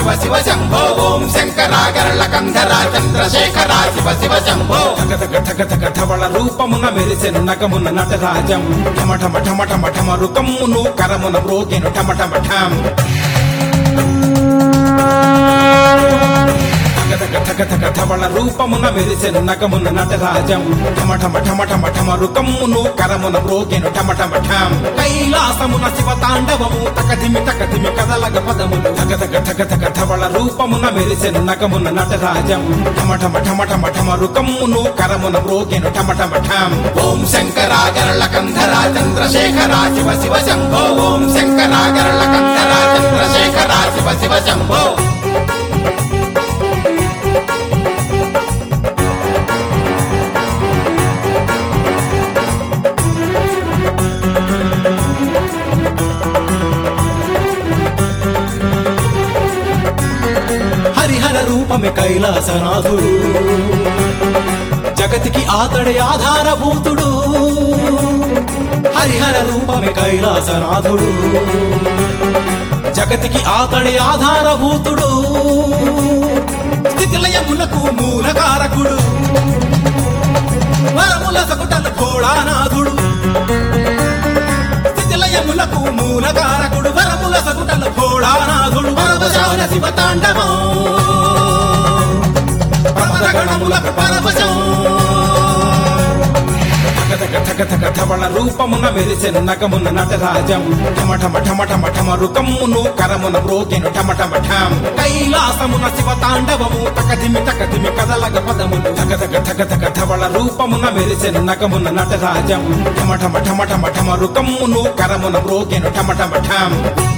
శివ శివ శంభో ఓం శంకరాగరళ కంధర చంద్రశేఖర శివ శివ శంభో గత గత గత గతవళ రూపమున మెరిసెను నగమున నటరాజం ఠమ ఠమ ఠమ ఠమ ఠమ రుకమ్మును కరమున బ్రోకెను ఠమ ఠమ ఠం గత గత గత గతవళ రూపమున మెరిసెను నగమున నటరాజం ఠమ ఠమ ఠమ ఠమ ఠమ రుకమ్మును కరమున బ్రోకెను ఠమ ఠమ ఠం కైలాసమున శివ తాండవము తకధిమి తకధిమి కదలగ పదములు గత గత గత గతవళ రూపమున మెరిసెను నగమున నటరాజం ఠమ ఠమ ఠమ ఠమ ఠమ రుకమ్మును కరమున బ్రోకెను ఠమ ఠమ ఠం ఓం శంకరాగరళ కంధర చంద్రశేఖర శివ శివ శంభో ఓం శంకరాగరళ కంధర చంద్రశేఖర శివ శివ శంభో హరిహర రూపమే కైలాసనాథుడు జగతికి ఆతడే ఆధారభూతుడు హరిహర రూపమే కైలాసనాథుడు జగతికి ఆతడే ఆధారభూతుడు స్థితిలయములకు మూలకారకుడు వరముల సకుటల ఘోళానాథుడు స్థితిలయములకు మూలకారకుడు వరముల సకుటల ఘోళానాథుడు పరవశాన శివ తాండవం పరమగణములకు పరవశం గత గత గత గతవళ రూపమున మెరిసెను నగమున నటరాజం ఠమ ఠమ ఠమ ఠమ ఠమ రుకమ్మును కరమున బ్రోకెను ఠమ ఠమ ఠం కైలాసమున శివ తాండవము తకధిమి తకధిమి కదలగ పదములు గత గత గత గతవళ రూపమున మెరిసెను నగమున నటరాజం ఠమ ఠమ ఠమ ఠమ ఠమ రుకమ్మును కరమున బ్రోకెను ఠమ ఠమ ఠం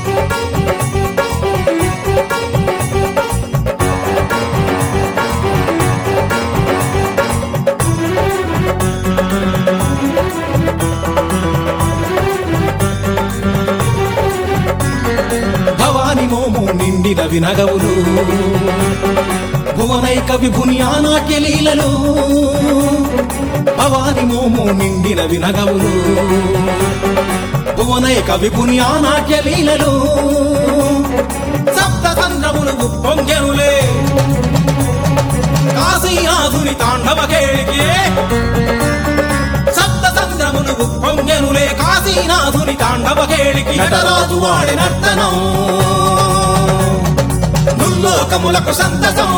భవాని మోము నిండిన వినగవులు భువనైక విభుని ఆనాట్య లీలలు భవాని మోము నిండిన వినగవులు భువనైక విభుని ఆనాట్య లీలలు సప్త సంద్రములు ఉప్పొంగెనులే కాశీనాథుని తాండవ కేళికి సప్త సంద్రములు ఉప్పొంగెనులే కాశీనాథుని తాండవ కేళికి నటరాజు వాడి నర్తనం నుల్లోకములకు సంతసం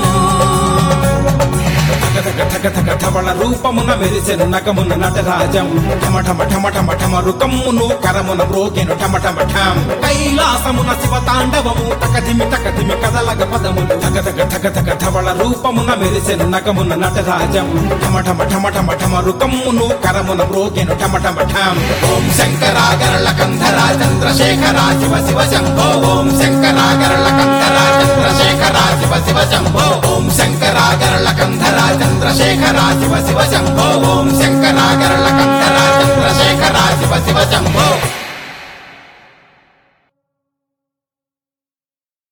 గత గత గత గతవళ రూపమున మెరిసెను నగమున నటరాజం ఠమ ఠమ ఠమ ఠమ ఠమ రుకమ్మును కరమున బ్రోకెను ఠమ ఠమ ఠం కైలాసమున శివ తాండవము తకధిమి తకధిమి కదలగ పదములు గత గత గత గతవళ రూపమున మెరిసెను నగమున నటరాజం ఠమ ఠమ ఠమ ఠమ ఠమ రుకమ్మును కరమున బ్రోకెను ఠమ ఠమ ఠం ఓం శంకరాగరళ కంధర చంద్రశేఖర శివ శివ శంభో ఓం శంకరాగరళ కంధర చంద్రశేఖర శివ శివ శంభో ఓం శంకరాగరళ కంధర చంద్రశేఖర శివ శివ శంభో ఓం శంకరాగరళ కంధర చంద్రశేఖర శివ శివ శంభో